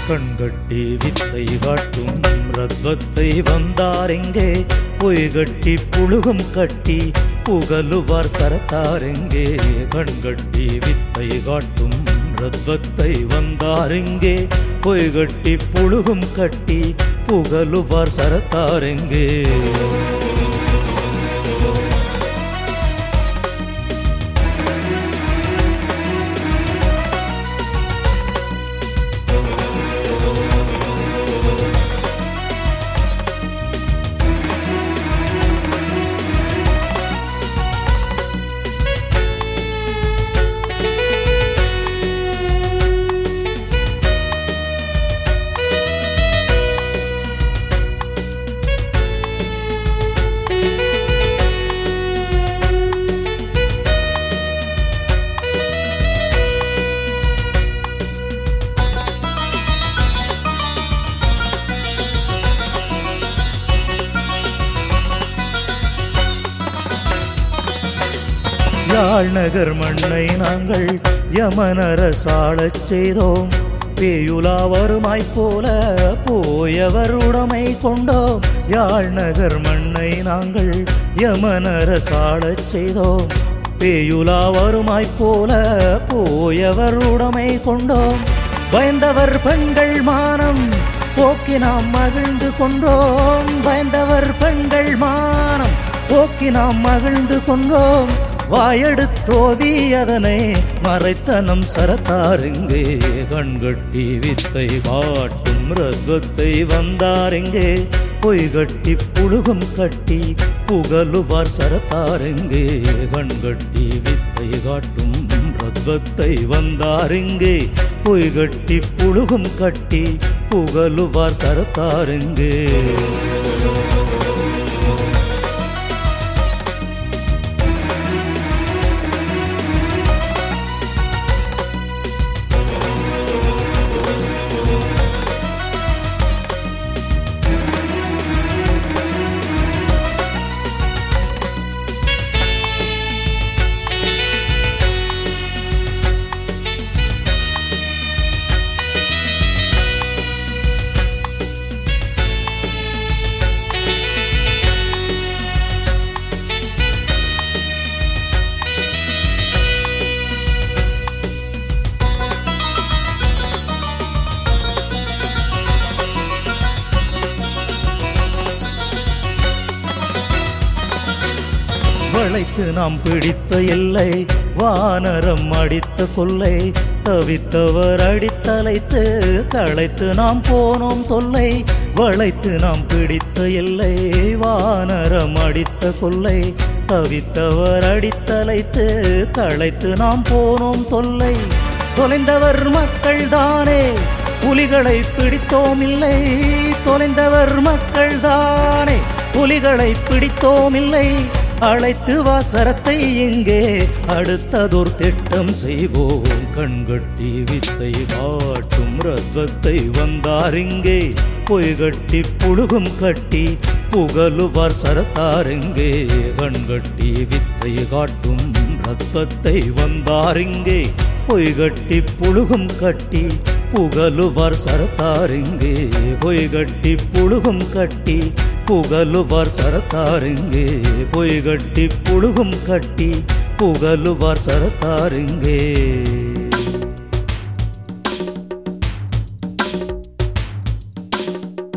கண்கட்டி வித்தை காட்டும் ரத்வத்தை வந்தாரெங்கே பொய்கட்டி புழுகும் கட்டி புகழுவார் சரத்தாரெங்கே கண்கட்டி வித்தை காட்டும் ரத்வத்தை வந்தாரெங்கே பொய்கட்டி புழுகும் கட்டி புகழுவார் சரத்தாரெங்கே யாழ் நகர் மண்ணை நாங்கள் யமனரசாளச் செய்தோம் பேயுலா வருமாய் போல போயவர் உடைமை கொண்டோம் யாழ் நகர் மண்ணை நாங்கள் யமனரசாளச் செய்தோம் பேயுலா வருமாய் போல போயவர் உடைமை கொண்டோம் பயந்தவர் பெண்கள் மானம் போக்கி நாம் மகிழ்ந்து கொண்டோம் பயந்தவர் பெண்கள் மானம் போக்கி நாம் மகிழ்ந்து கொண்டோம் வாயெடுத்தோதி அதனை மறைத்தனம் சரத்தாருங்கே கண்கட்டி வித்தை காட்டும் ரத்வத்தை வந்தாரெங்கே பொய்கட்டி புழுகும் கட்டி புகழுவார் சரத்தாரெங்கே கண்கட்டி வித்தை காட்டும் ரத்வத்தை வந்தாரெங்கே பொய்கட்டி புழுகும் கட்டி புகழுவார் சரத்தாரெங்கே வளைத்து நாம் பிடித்த எல்லை வானரம் அடித்த கொல்லை தவித்தவர் அடித்தலைத்து களைத்து நாம் போனோம் தொல்லை வளைத்து நாம் பிடித்த எல்லை வானரம் அடித்த கொல்லை தவித்தவர் அடித்தலைத்து களைத்து நாம் போனோம் தொல்லை தொலைந்தவர் மக்கள் தானே புலிகளை பிடித்தோம் இல்லை தொலைந்தவர் மக்கள் தானே புலிகளை பிடித்தோம் இல்லை அழைத்து வாசரத்தை இங்கே அடுத்ததோர் திட்டம் செய்வோம் கண்கட்டி வித்தை காட்டும் ரத்வத்தை வந்தாரிங்கே பொய்கட்டி புழுகும் கட்டி புகழுவார் சரத்தாருங்கே கண்கட்டி வித்தை காட்டும் ரத்வத்தை வந்தாரிங்கே பொய்கட்டி புழுகும் கட்டி புகழுவார் சரத்தாருங்கே பொய்கட்டி புழுகும் கட்டி புகழுவார் சரத்தாருங்கே பொய்கட்டி புழுகும் கட்டி புகழுவார் சரத்தாருங்கே